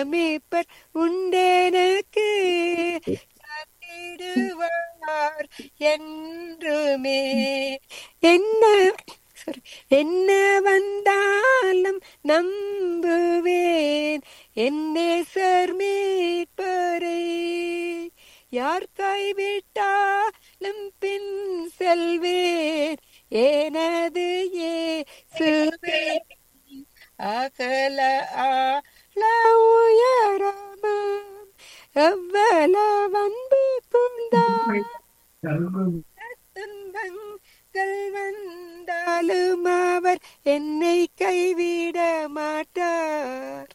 மீட்பர் உண்டெனக்கு காத்திடுவார் என்றுமே என்ன sorry, என்ன வந்தாலும் நம்புவேன் என்னேசர் மீட்பரை யார் கைவிட்டாலும் பின் செல்வேன் எனது ஏசுவே அகல ஆள உயரமாம் எவ்வளவு அன்பு கொண்டார் துன்பங்கள் வந்தாலும் அவர் என்னை கைவிட மாட்டார்